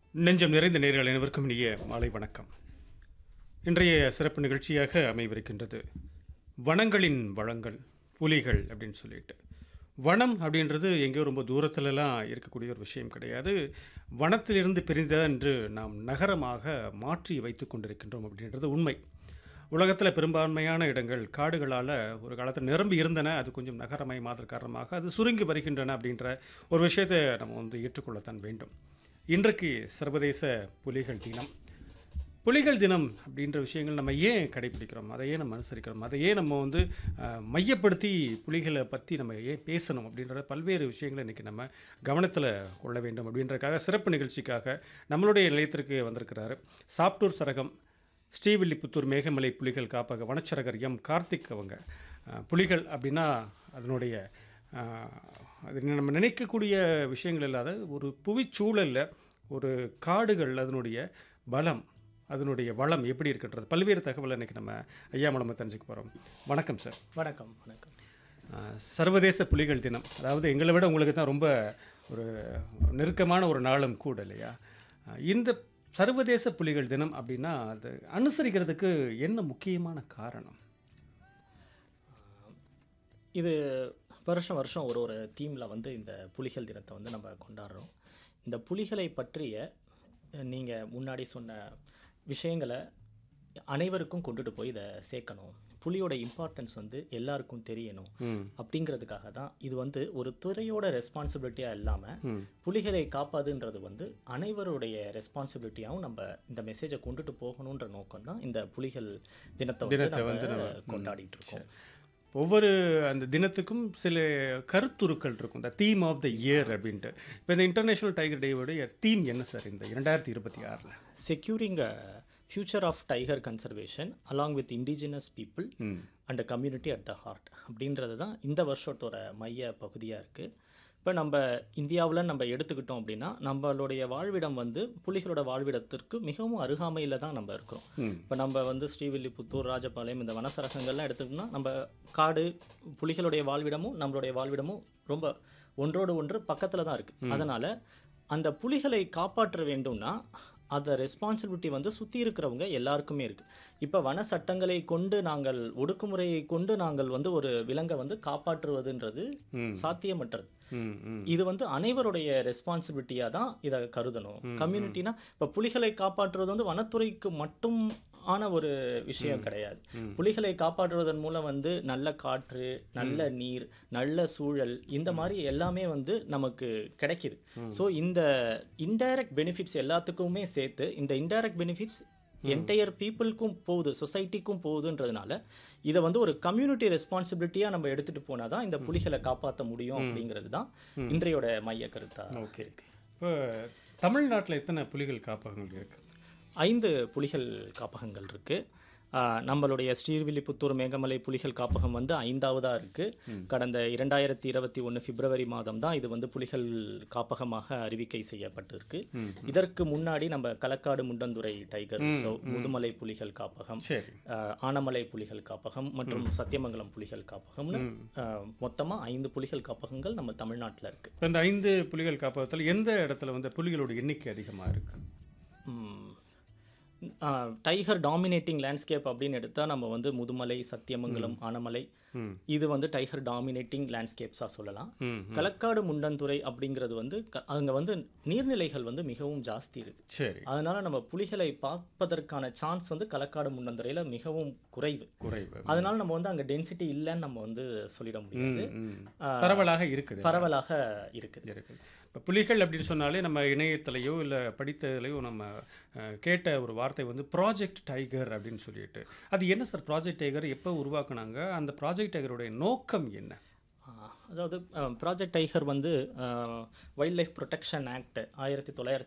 நெஞ்சம் நிறைந்த நேர்கள் அனைவருக்கும் இனிய மாலை வணக்கம் இன்றைய சிறப்பு நிகழ்ச்சியாக அமைவிருக்கின்றது வனங்களின் வளங்கள் புலிகள் அப்படின்னு சொல்லிட்டு வனம் அப்படின்றது எங்கேயோ ரொம்ப தூரத்துலலாம் இருக்கக்கூடிய ஒரு விஷயம் கிடையாது வனத்திலிருந்து பிரிந்த என்று நாம் நகரமாக மாற்றி வைத்து கொண்டிருக்கின்றோம் அப்படின்றது உண்மை உலகத்தில் பெரும்பான்மையான இடங்கள் காடுகளால் ஒரு காலத்தில் நிரம்பி இருந்தன அது கொஞ்சம் நகரமயமாதல் காரணமாக அது சுருங்கி வருகின்றன அப்படின்ற ஒரு விஷயத்தை நம்ம வந்து ஏற்றுக்கொள்ளத்தான் வேண்டும் இன்றைக்கு சர்வதேச புலிகள் தினம் புலிகள் தினம் அப்படின்ற விஷயங்கள் நம்ம ஏன் கடைபிடிக்கிறோம் அதை ஏன் நம்ம அனுசரிக்கிறோம் அதை ஏன் நம்ம வந்து அஹ், மையப்படுத்தி புலிகளை பற்றி நம்ம ஏன் பேசணும் அப்படின்ற பல்வேறு விஷயங்களை இன்றைக்கி நம்ம கவனத்தில் கொள்ள வேண்டும் அப்படின்றதுக்காக சிறப்பு நிகழ்ச்சிக்காக நம்மளுடைய நிலையத்திற்கு வந்திருக்கிறாரு சாப்டூர் சரகம் ஸ்ரீவில்லிபுத்தூர் மேகமலை புலிகள் காப்பக வனச்சரகர் எம் கார்த்திக் அவங்க அஹ், புலிகள் அப்படின்னா அதனுடைய அஹ், அது நம்ம நினைக்கக்கூடிய விஷயங்கள் இல்லாத ஒரு புவிச்சூழலில் ஒரு காடுகள் அதனுடைய பலம் அதனுடைய வளம் எப்படி இருக்குன்றது பல்வேறு தகவலை இன்றைக்கி நம்ம ஐயா மூலமாக தெரிஞ்சுக்க போகிறோம் வணக்கம் சார் வணக்கம் வணக்கம் அஹ், சர்வதேச புலிகள் தினம் அதாவது எங்களை விட உங்களுக்கு தான் ரொம்ப ஒரு நெருக்கமான ஒரு நாளும் கூட இல்லையா அஹ், இந்த சர்வதேச புலிகள் தினம் அப்படின்னா அது அனுசரிக்கிறதுக்கு என்ன முக்கியமான காரணம் இது வருஷம் வருஷம் ஒரு ஒரு தீமில் வந்து இந்த புலிகள் தினத்தை வந்து நம்ம கொண்டாடுறோம் இந்த புலிகளை பற்றிய நீங்கள் முன்னாடி சொன்ன விஷயங்களை அனைவருக்கும் கொண்டுட்டு போய் இதை சேர்க்கணும் புலியோட இம்பார்ட்டன்ஸ் வந்து எல்லாருக்கும் தெரியணும் ம் அப்படிங்கிறதுக்காக தான் இது வந்து ஒரு துறையோட ரெஸ்பான்சிபிலிட்டியாக இல்லாமல் ம் புலிகளை காப்பாதுன்றது வந்து அனைவருடைய ரெஸ்பான்சிபிலிட்டியாகவும் நம்ம இந்த மெசேஜை கொண்டுட்டு போகணுன்ற நோக்கம் தான் இந்த புலிகள் தினத்தை வந்து தினத்தை வந்து நம்ம நம்ம- கொண்டாடிட்டு இருக்கோம் ஒவ்வொரு அந்த தினத்துக்கும் சில கருத்துருக்கள் இருக்கும் இந்த தீம் ஆஃப் த இயர் அப்படின்ட்டு இப்போ இந்த இன்டர்நேஷனல் டைகர் டேவுடைய தீம் என்ன சார் இந்த இரண்டாயிரத்தி இருபத்தி ஆறில் securing a future of tiger conservation along with indigenous people hmm and community at the heart அப்படின்றது தான் இந்த வருஷத்தோட மைய பகுதியாக இருக்குது இப்போ நம்ம இந்தியாவில் நம்ம எடுத்துக்கிட்டோம் அப்படின்னா நம்மளுடைய வாழ்விடம் வந்து புலிகளோட வாழ்விடத்திற்கு மிகவும் அருகாமையில் தான் நம்ம இருக்கிறோம் ம் இப்போ நம்ம வந்து ஸ்ரீவில்லிபுத்தூர் ராஜபாளையம் இந்த வனசரகங்கள்லாம் எடுத்துக்கிட்டோம்னா நம்ம காடு புலிகளுடைய வாழ்விடமும் நம்மளுடைய வாழ்விடமும் ரொம்ப ஒன்றோடு ஒன்று பக்கத்தில் தான் இருக்குது அதனால் அந்த புலிகளை காப்பாற்ற வேண்டும்னா அந்த ரெஸ்பான்சிபிலிட்டி வந்து சுற்றி இருக்கிறவங்க எல்லாருக்குமே இருக்குது இப்போ வன சட்டங்களை கொண்டு நாங்கள் ஒடுக்குமுறையை கொண்டு நாங்கள் வந்து ஒரு விலங்கை வந்து காப்பாற்றுவதுன்றது ம். சாத்தியமற்றது ம் ம் இது வந்து அனைவருடைய ரெஸ்பான்சிபிலிட்டியாக தான் இதை கருதணும் கம்யூனிட்டினா இப்போ புலிகளை காப்பாற்றுவது வந்து வனத்துறைக்கு மட்டும் ஆன ஒரு விஷயம் கிடையாது புலிகளை காப்பாற்றுவதன் மூலம் வந்து நல்ல காற்று நல்ல நீர் நல்ல சூழல் இந்த மாதிரி எல்லாமே வந்து நமக்கு கிடைக்குது ஸோ இந்த இன்டைரக்ட் பெனிஃபிட்ஸ் எல்லாத்துக்குமே சேர்த்து இந்த இன்டைரக்ட் பெனிஃபிட்ஸ் என்டையர் பீப்புளுக்கும் போகுது சொசைட்டிக்கும் போகுதுன்றதுனால இதை வந்து ஒரு கம்யூனிட்டி ரெஸ்பான்சிபிலிட்டியாக நம்ம எடுத்துகிட்டு போனால் தான் இந்த புலிகளை காப்பாற்ற முடியும் அப்படிங்கிறது தான் இன்றையோட மைய கருத்தா ஓகே இப்போ தமிழ்நாட்டில் எத்தனை புலிகள் காப்பகங்கள் இருக்கு ஐந்து புலிகள் காப்பகங்கள் இருக்குது நம்மளுடைய ஸ்ரீவில்லிபுத்தூர் மேகமலை புலிகள் காப்பகம் வந்து ஐந்தாவதாக இருக்குது கடந்த இரண்டாயிரத்தி இருபத்தி ஒன்று பிப்ரவரி மாதம் தான் இது வந்து புலிகள் காப்பகமாக அறிவிக்கை செய்யப்பட்டிருக்கு இதற்கு முன்னாடி நம்ம களக்காடு முண்டந்துறை டைகர் ரிசர்வ் முதுமலை புலிகள் காப்பகம் சரி ஆஹ், ஆனமலை புலிகள் காப்பகம் மற்றும் சத்தியமங்கலம் புலிகள் காப்பகம்னு மொத்தமாக ஐந்து புலிகள் காப்பகங்கள் நம்ம தமிழ்நாட்டில் இருக்குது இப்போ இந்த ஐந்து புலிகள் காப்பகத்தில் எந்த இடத்துல வந்து புலிகளோட எண்ணிக்கை அதிகமாக இருக்கு டைகர் டாமினேட்டிங் லேண்ட்ஸ்கேப் அப்படின்னு எடுத்தால் நம்ம வந்து முதுமலை சத்தியமங்கலம் ஆனமலை ம் இது வந்து டைகர் டாமினேட்டிங் லேண்ட்ஸ்கேப்ஸாக சொல்லலாம் ம் களக்காடு முண்டந்துறை அப்படிங்கிறது வந்து க- அங்க வந்து நீர்நிலைகள் வந்து மிகவும் ஜாஸ்தி இருக்கு சரி அதனால நம்ம புலிகளை பார்ப்பதற்கான சான்ஸ் வந்து களக்காடு முண்டந்துறையில மிகவும் குறைவு குறைவு அதனால நம்ம வந்து அங்க டென்சிட்டி இல்லைன்னு நம்ம வந்து சொல்லிட முடியாது ம், ம். பரவலாக இருக்குது பரவலாக இருக்குது இருக்குது இப்போ புலிகள் அப்படின்னு சொன்னாலே நம்ம இணையத்திலையோ இல்லை படித்ததுலையோ நம்ம அஹ், கேட்ட ஒரு வார்த்தை வந்து ப்ராஜெக்ட் டைகர் அப்படின்னு சொல்லிட்டு அது என்ன சார் ப்ராஜெக்ட் டைகர் எப்போ உருவாக்குனாங்க அந்த ப்ராஜெக்ட் டைகருடைய நோக்கம் என்ன ஆஹ் அதாவது ப்ராஜெக்ட் டைகர் வந்து வைல்ட் லைஃப் ப்ரொடெக்ஷன் ஆக்ட் ஆயிரத்தி தொள்ளாயிரத்தி